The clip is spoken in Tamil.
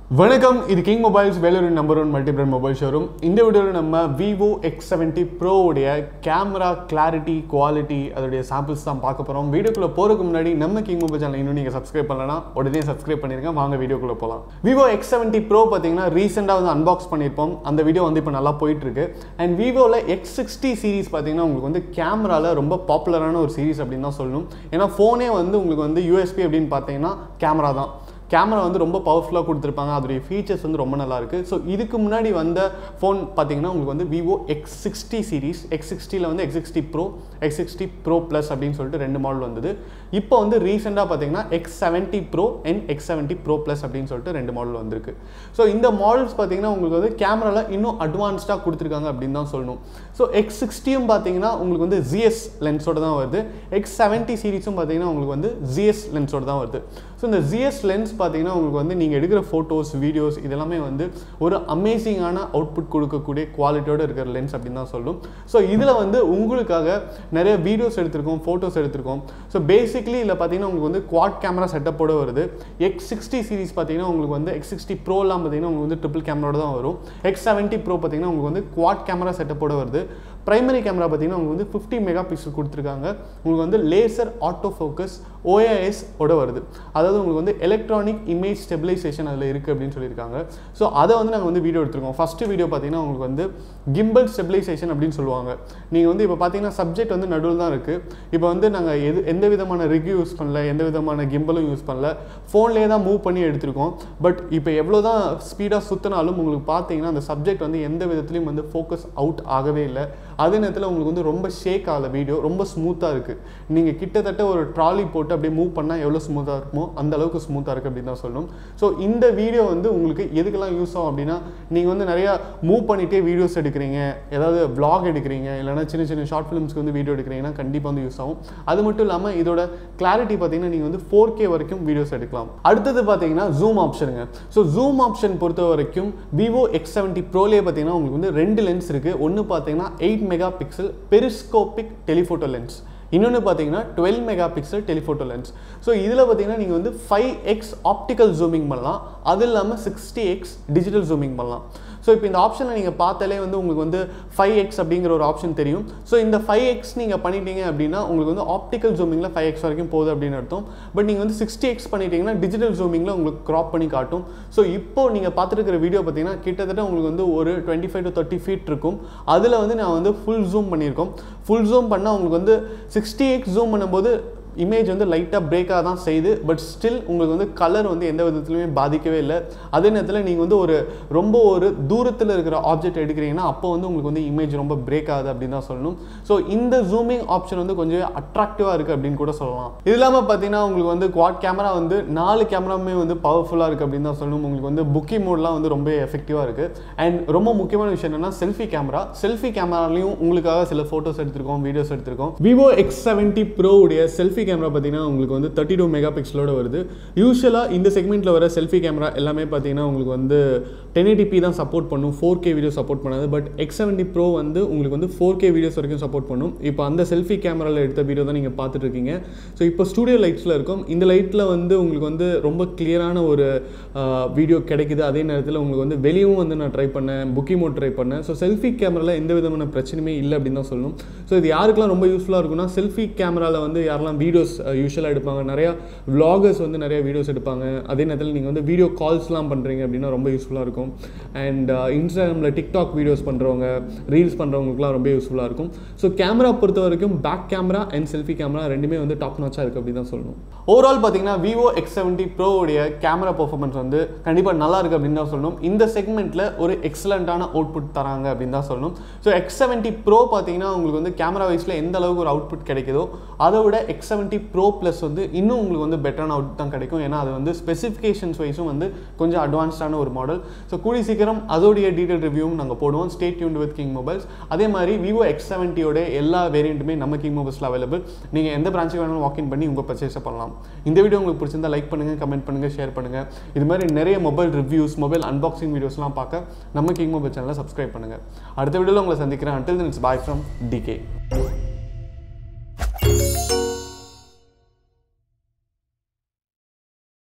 வணக்கம் இது King Mobiles Vellore number one multi brand mobile showroom இந்த வீடியோவில் நம்ம விவோ எக்ஸ் செவன்ட்டி ப்ரோவுடைய கேமரா கிளாரிட்டி குவாலிட்டி அதோடைய சாம்பிள்ஸ் தான் பார்க்க போகிறோம் வீடியோக்குள்ளே போகிறதுக்கு முன்னாடி நம்ம கிங் மொபைல் சேனல் இன்னும் நீங்கள் சப்ஸ்கிரைப் பண்ணலன்னா உடனே சப்ஸ்கிரைப் பண்ணிருங்க வாங்க வீடியோக்குள்ளே போகலாம் விவோ எக்ஸ் செவன்ட்டி ப்ரோ பார்த்தீங்கன்னா ரீசெண்டாக வந்து அன்பாக்ஸ் பண்ணியிருப்போம் அந்த வீடியோ வந்து இப்போ நல்லா போயிட்டு இருக்கு அண்ட் விவோவில் எக்ஸ் சிக்ஸ்டி சீரிஸ் பார்த்தீங்கன்னா உங்களுக்கு வந்து கேமராவில் ரொம்ப பாப்புலரான ஒரு சீரிஸ் அப்படின்னு தான் சொல்லணும் ஏன்னா ஃபோனே வந்து உங்களுக்கு வந்து யூஎஸ்பி அப்படின்னு பார்த்தீங்கன்னா கேமரா தான் கேமரா வந்து ரொம்ப பவர்ஃபுல்லாக கொடுத்துருப்பாங்க அதோடைய ஃபீச்சர்ஸ் வந்து ரொம்ப நல்லா இருக்குது ஸோ இதுக்கு முன்னாடி வந்த ஃபோன் பார்த்தீங்கன்னா உங்களுக்கு வந்து Vivo X sixty series X சிக்ஸ்டியில் வந்து X sixty pro X sixty pro plus அப்படின்னு சொல்லிட்டு ரெண்டு மாடல் வந்தது இப்போ வந்து ரீசெண்டாக பார்த்தீங்கன்னா X seventy pro and X seventy pro plus அப்படின்னு சொல்லிட்டு ரெண்டு மாடல் வந்திருக்கு ஸோ இந்த மாடல்ஸ் பார்த்தீங்கன்னா உங்களுக்கு வந்து கேமராவில் இன்னும் அட்வான்ஸ்டாக கொடுத்துருக்காங்க அப்படின்னு தான் சொல்லணும் ஸோ எக்ஸ் சிக்ஸ்டியும் பார்த்தீங்கன்னா உங்களுக்கு வந்து ஜிஎஸ் லென்ஸோட தான் வருது எக்ஸ் செவன்ட்டி சீரிஸும் பார்த்தீங்கன்னா உங்களுக்கு வந்து ஜிஎஸ் லென்ஸோட தான் வருது ஸோ இந்த ஜிஎஸ் லென்ஸ் பார்த்தீங்கன்னா உங்களுக்கு வந்து நீங்கள் எடுக்கிற ஃபோட்டோஸ் வீடியோஸ் இதெல்லாமே வந்து ஒரு அமேசிங்கான அவுட்புட் கொடுக்கக்கூடிய குவாலிட்டியோட இருக்கிற லென்ஸ் அப்படின்னு தான் சொல்லணும் ஸோ இதில் வந்து உங்களுக்காக நிறைய வீடியோஸ் எடுத்திருக்கோம் ஃபோட்டோஸ் எடுத்திருக்கோம் ஸோ பேசிக்லி இதில் பார்த்தீங்கன்னா உங்களுக்கு வந்து குவாட் கேமரா செட்டப்போட வருது எக்ஸ் சிக்ஸ்டி சீரிஸ் பார்த்தீங்கன்னா உங்களுக்கு வந்து எக்ஸ் சிக்ஸ்டி ப்ரோலாம் பார்த்தீங்கன்னா உங்களுக்கு வந்து ட்ரிபிள் கேமராவோட தான் வரும் எக்ஸ் செவன்ட்டி ப்ரோ பார்த்தீங்கன்னா உங்களுக்கு வந்து குவாட் கேமரா செட்டப்போட வருது பிரைமரி கேமரா பார்த்தீங்கன்னா உங்களுக்கு வந்து ஃபிஃப்டி மெகா பிக்சல் கொடுத்துருக்காங்க உங்களுக்கு வந்து லேசர் ஆட்டோ ஃபோக்கஸ் ஓஏஎஸ் ஓட வருது அதாவது உங்களுக்கு வந்து எலக்ட்ரானிக் இமேஜ் ஸ்டெபிலைசேஷன் அதில் இருக்குது அப்படின்னு சொல்லியிருக்காங்க ஸோ அதை வந்து நாங்கள் வந்து வீடியோ எடுத்திருக்கோம் ஃபஸ்ட்டு வீடியோ பார்த்தீங்கன்னா உங்களுக்கு வந்து கிம்பல் ஸ்டெபிலைசேஷன் அப்படின்னு சொல்லுவாங்க நீங்கள் வந்து இப்போ பார்த்தீங்கன்னா சப்ஜெக்ட் வந்து நடுவில் தான் இருக்குது இப்போ வந்து நாங்கள் எது எந்த விதமான ரிவ்யூ யூஸ் பண்ணல எந்த விதமான கிம்பலும் யூஸ் பண்ணல ஃபோன்லேயே தான் மூவ் பண்ணி எடுத்திருக்கோம் பட் இப்போ எவ்வளோ தான் ஸ்பீடாக சுற்றினாலும் உங்களுக்கு பார்த்தீங்கன்னா அந்த சப்ஜெக்ட் வந்து எந்த விதத்துலையும் வந்து ஃபோக்கஸ் அவுட் ஆகவே இல்லை அதே நேரத்தில் உங்களுக்கு வந்து ரொம்ப ஷேக் ஆகல வீடியோ ரொம்ப ஸ்மூத்தாக இருக்குது நீங்கள் கிட்டத்தட்ட ஒரு ட்ராலி போட்டு அப்படியே மூவ் பண்ணால் எவ்வளோ ஸ்மூத்தாக இருக்குமோ அந்த அளவுக்கு ஸ்மூத்தாக இருக்குது அப்படின்னு தான் சொல்லணும் ஸோ இந்த வீடியோ வந்து உங்களுக்கு எதுக்கெல்லாம் யூஸ் ஆகும் அப்படின்னா நீங்கள் வந்து நிறையா மூவ் பண்ணிகிட்டே வீடியோஸ் எடுக்கிறீங்க ஏதாவது vlog எடுக்கிறீங்க இல்லைனா சின்ன சின்ன ஷார்ட் ஃபிலிம்ஸ்க்கு வந்து வீடியோ எடுக்கிறீங்கன்னா கண்டிப்பாக வந்து யூஸ் ஆகும் அது மட்டும் இல்லாமல் இதோட கிளாரிட்டி பார்த்தீங்கன்னா நீங்கள் வந்து ஃபோர் கே வரைக்கும் வீடியோஸ் எடுக்கலாம் அடுத்தது பார்த்தீங்கன்னா ஜூம் ஆப்ஷனுங்க ஸோ ஜூம் ஆப்ஷன் பொறுத்த வரைக்கும் விவோ எக்ஸ் செவன்ட்டி ப்ரோலே பார்த்தீங்கன்னா உங்களுக்கு வந்து ரெண்டு லென்ஸ் இருக்குது ஒன்று பார்த்தீங்கன்னா eight megapixel periscopic telephoto lens இன்னொன்று பார்த்தீங்கன்னா twelve megapixel telephoto lens so இதில் பார்த்தீங்கன்னா நீங்கள் வந்து ஃபைவ் எக்ஸ் ஆப்டிக்கல் ஜூமிங் பண்ணலாம் அது இல்லாமல் சிக்ஸ்டி எக்ஸ் டிஜிட்டல் ஜூமிங் பண்ணலாம் ஸோ இப்போ இந்த ஆப்ஷனை நீங்கள் பார்த்தாலே வந்து உங்களுக்கு வந்து ஃபைவ் எக்ஸ் அப்படிங்கிற ஒரு ஆப்ஷன் தெரியும் ஸோ இந்த ஃபைவ் எக்ஸ் நீங்கள் பண்ணிட்டீங்க அப்படின்னா உங்களுக்கு வந்து ஆப்டிக்கல் ஜூமிங்கில் ஃபைவ் எக்ஸ் வரைக்கும் போகுது அப்படின்னு அர்த்தம் பட் நீங்கள் வந்து சிக்ஸ்டி எக்ஸ் பண்ணிட்டீங்கன்னா டிஜிட்டல் ஜூமிங்கில் உங்களுக்கு க்ராப் பண்ணி காட்டும் ஸோ இப்போ நீங்கள் பார்த்துட்டு இருக்கிற வீடியோ பார்த்தீங்கன்னா கிட்டத்தட்ட உங்களுக்கு வந்து ஒரு twenty five to thirty feet இருக்கும் அதில் வந்து நான் வந்து ஃபுல் ஜூம் பண்ணியிருக்கோம் ஃபுல் ஜூம் பண்ணால் உங்களுக்கு வந்து சிக்ஸ்டி எக்ஸ் ஜூம் பண்ணும்போது இமேஜ் வந்து லைட்டாக பிரேக்காக தான் செய்யுது பட் ஸ்டில் உங்களுக்கு வந்து கலர் வந்து எந்த விதத்துலையுமே பாதிக்கவே இல்லை அதே நேரத்தில் நீங்கள் வந்து ஒரு ரொம்ப ஒரு தூரத்தில் இருக்கிற ஆப்ஜெக்ட் எடுக்கிறீங்கன்னா அப்போ வந்து உங்களுக்கு வந்து இமேஜ் ரொம்ப பிரேக் ஆகுது அப்படின்னு தான் சொல்லணும் ஸோ இந்த ஜூமிங் ஆப்ஷன் வந்து கொஞ்சம் அட்ராக்டிவாக இருக்குது அப்படின்னு கூட சொல்லலாம் இது இல்லாமல் பார்த்தீங்கன்னா உங்களுக்கு வந்து குவாட் கேமரா வந்து நாலு கேமராவுமே வந்து பவர்ஃபுல்லாக இருக்குது அப்படின்னு தான் சொல்லணும் உங்களுக்கு வந்து புக்கி மோட்லாம் வந்து ரொம்ப எஃபெக்டிவாக இருக்குது அண்ட் ரொம்ப முக்கியமான விஷயம் என்னன்னா செல்ஃபி கேமரா செல்ஃபி கேமராலையும் உங்களுக்காக சில ஃபோட்டோஸ் எடுத்திருக்கோம் வீடியோஸ் எடுத்திருக்கோம் விவோ எக்ஸ் செவன்ட்டி ப்ரோவுடைய செல்ஃபி கேமரா பார்த்தீங்கன்னா உங்களுக்கு வந்து தேர்ட்டி டூ மெகா பிக்சலோட வருது யூஸ்வலாக இந்த செக்மெண்ட்டில் வர செல்ஃபி கேமரா எல்லாமே பார்த்தீங்கன்னா உங்களுக்கு வந்து டென் எயிட்டிபி தான் சப்போர்ட் பண்ணும் ஃபோர் கே வீடியோ சப்போர்ட் பண்ணாது பட் எக்ஸ் செவன்ட்டி ப்ரோ வந்து உங்களுக்கு வந்து ஃபோர் கே வீடியோஸ் வரைக்கும் சப்போர்ட் பண்ணும் இப்போ அந்த செல்ஃபி கேமராவில் எடுத்த வீடியோ தான் நீங்கள் பார்த்துட்டு இருக்கீங்க ஸோ இப்போ ஸ்டூடியோ லைட்ஸில் இருக்கும் இந்த லைட்டில் வந்து உங்களுக்கு வந்து ரொம்ப கிளியரான ஒரு வீடியோ கிடைக்குது அதே நேரத்தில் உங்களுக்கு வந்து வெளியவும் வந்து நான் ட்ரை பண்ணேன் புக்கி மோட் ட்ரை பண்ணேன் ஸோ செல்ஃபி கேமராவில் எந்த விதமான பிரச்சனையுமே இல்லை அப்படின்னு தான் சொல்லணும் ஸோ இது யாருக்கெல்லாம் ரொம்ப யூஸ்ஃபுல்லாக இருக்கும்னா செல்ஃபி கேமராவில் வந்து யாரெல்லாம் வீடியோஸ் யூஸ்வலாக எடுப்பாங்க நிறையா vloggers வந்து நிறைய வீடியோஸ் எடுப்பாங்க அதே நேரத்தில் நீங்கள் வந்து வீடியோ கால்ஸ்லாம் பண்ணுறீங்க அப்படின்னா ரொம்ப யூஸ்ஃபுல்லாக இருக்கும் அண்ட் இன்ஸ்டாகிராமில் டிக்டாக் வீடியோஸ் பண்ணுறவங்க ரீல்ஸ் பண்ணுறவங்களுக்குலாம் ரொம்ப யூஸ்ஃபுல்லாக இருக்கும் ஸோ கேமரா பொறுத்த வரைக்கும் back camera and selfie camera ரெண்டுமே வந்து டாப் நாச்சாக இருக்குது அப்படின்னு தான் சொல்லணும் ஓவரால் பார்த்தீங்கன்னா விவோ எக்ஸ் செவன்ட்டி ப்ரோவுடைய கேமரா பர்ஃபார்மன்ஸ் வந்து கண்டிப்பாக நல்லா இருக்குது அப்படின்னு தான் சொல்லணும் இந்த செக்மெண்ட்டில் ஒரு எக்ஸலண்ட்டான அவுட்புட் தராங்க அப்படின்னு தான் சொல்லணும் ஸோ எக்ஸ் செவன்ட்டி ப்ரோ பார்த்தீங்கன்னா உங்களுக்கு வந்து கேமரா வைஸில் எந்த அளவுக்கு ஒரு அவுட்புட் கிடைக்குதோ அதை விட எக்ஸ் செவன்ட்டி ப்ரோ ப்ளஸ் வந்து இன்னும் உங்களுக்கு வந்து பெட்டரான அவுட் தான் கிடைக்கும் ஏன்னா அது வந்து ஸ்பெசிஃபிகேஷன்ஸ் வைஸும் வந்து கொஞ்சம் அட்வான்ஸ்டான ஒரு மாடல் ஸோ கூடி சீக்கிரம் அதோடைய டீட்டெயில் ரிவ்யூவும் நாங்கள் போடுவோம் stay tuned with King Mobiles அதே மாதிரி விவோ எக்ஸ் செவன்ட்டியோட எல்லா வேரியண்ட்டுமே நம்ம கிங் மொபைல்ஸில் அவைலபிள் நீங்கள் எந்த பிரான்ச்சுக்கு வேணாலும் வாக்கின் பண்ணி உங்கள் பர்ச்சேஸை பண்ணலாம் இந்த வீடியோ உங்களுக்கு பிடிச்சிருந்தா லைக் பண்ணுங்கள் கமெண்ட் பண்ணுங்கள் ஷேர் பண்ணுங்கள் இது மாதிரி நிறைய மொபைல் ரிவ்யூஸ் மொபைல் அன்பாக்சிங் வீடியோஸ்லாம் பார்க்க நம்ம கிங் மொபைல் சேனலை சப்ஸ்கிரைப் பண்ணுங்கள் அடுத்த வீடியோவில் உங்களை சந்திக்கிறேன் until it's bye from decay